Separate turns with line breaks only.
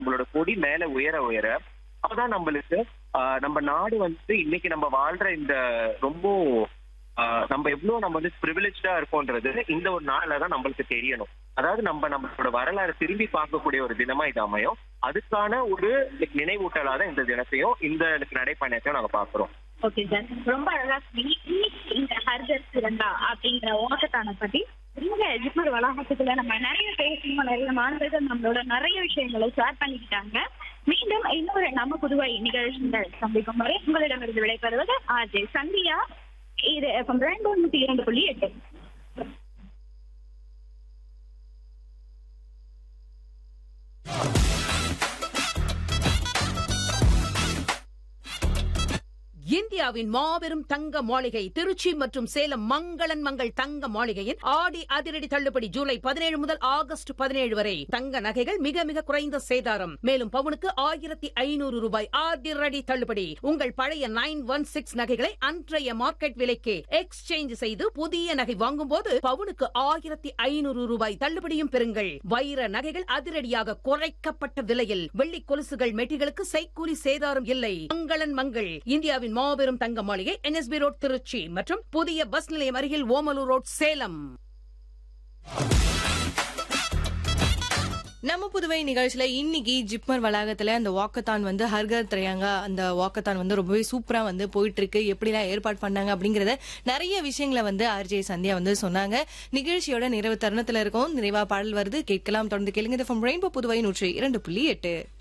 நம்மளோட கொடி மேல உயர உயர அப்பதான் நம்மளுக்கு ஆஹ், நம்ம நாடு வந்து இன்னைக்கு நம்ம வாழ்ற இந்த ரொம்ப ஆஹ், நம்ம எவ்வளவு நம்ம வந்து ப்ரிவிலேஜா இருக்கோன்றது இந்த ஒரு நாள்ல தான் நம்மளுக்கு தெரியணும் அதாவது நம்ம நம்மளோட வரலாறு திரும்பி பார்க்கக்கூடிய ஒரு தினமா இது அமையும் அதுக்கான ஒரு நினைவூட்டலா தான் இந்த தினத்தையும் இந்த நடைப்பயணத்தையும் நாங்க பாக்குறோம்
ஓகே சார் ரொம்ப அழகா சொன்னீங்க இன்னைக்கு இந்த ஹர்கர் திரங்கா அப்படிங்கிற ஓட்டத்தான பத்தி இங்க ஜிப்மர் வளாகத்துக்குள்ள நம்ம நிறைய பேசணும் நிறைய மாணவர்கள் நம்மளோட நிறைய விஷயங்களை ஷேர் பண்ணிக்கிட்டாங்க மீண்டும் இன்னொரு நம்ம புதுவை நிகழ்ச்சிகள் சந்திக்கும் வரை உங்களிடமிருந்து விடைபெறுவது ஆஜே சந்தியா இது எஃப்எம் ரெண்டு நூத்தி இரண்டு புள்ளி எட்டு
இந்தியாவின் மாபெரும் தங்க மாளிகை திருச்சி மற்றும் சேலம் மங்களன் மங்கள் தங்க மாளிகையின் ஆடி அதிரடி தள்ளுபடி ஜூலை பதினேழு முதல் ஆகஸ்ட் பதினேழு வரை தங்க நகைகள் மிக மிக குறைந்த சேதாரம் மேலும் பவுனுக்கு ஆயிரத்தி ஐநூறு ரூபாய் அதிரடி தள்ளுபடி உங்கள் பழைய நைன் ஒன் சிக்ஸ் நகைகளை அன்றைய மார்க்கெட் விலைக்கு எக்ஸ்சேஞ்ச் செய்து புதிய நகை வாங்கும் போது பவுனுக்கு ஆயிரத்தி ஐநூறு ரூபாய் தள்ளுபடியும் பெறுங்கள் வைர நகைகள் அதிரடியாக குறைக்கப்பட்ட விலையில் வெள்ளி கொலுசுகள் மெட்டிகளுக்கு செய்கூலி சேதாரம் இல்லை மங்களன் மங்கள் இந்தியாவின் மாபெரும் தங்க மாளிகை என்எஸ்பி ரோட் திருச்சி மற்றும் புதிய பஸ் நிலையம் அருகில் ஓமலூர் ரோட் சேலம்
நம்ம புதுவை நிகழ்ச்சியில இன்னைக்கு ஜிப்மர் வளாகத்துல அந்த வாக்கத்தான் வந்து ஹர்கர் திரையாங்க அந்த வாக்கத்தான் வந்து ரொம்பவே சூப்பரா வந்து போயிட்டு இருக்கு எப்படிலாம் ஏற்பாடு பண்ணாங்க அப்படிங்கறத நிறைய விஷயங்களை வந்து ஆர்ஜே சந்தியா வந்து சொன்னாங்க நிகழ்ச்சியோட நிறைவு தருணத்துல இருக்கும் நிறைவா பாடல் வருது கேட்கலாம் தொடர்ந்து கேளுங்க ஃப்ரம் ரெயின்போ புதுவை நூற்றி இரண்டு புள்ளி எட்டு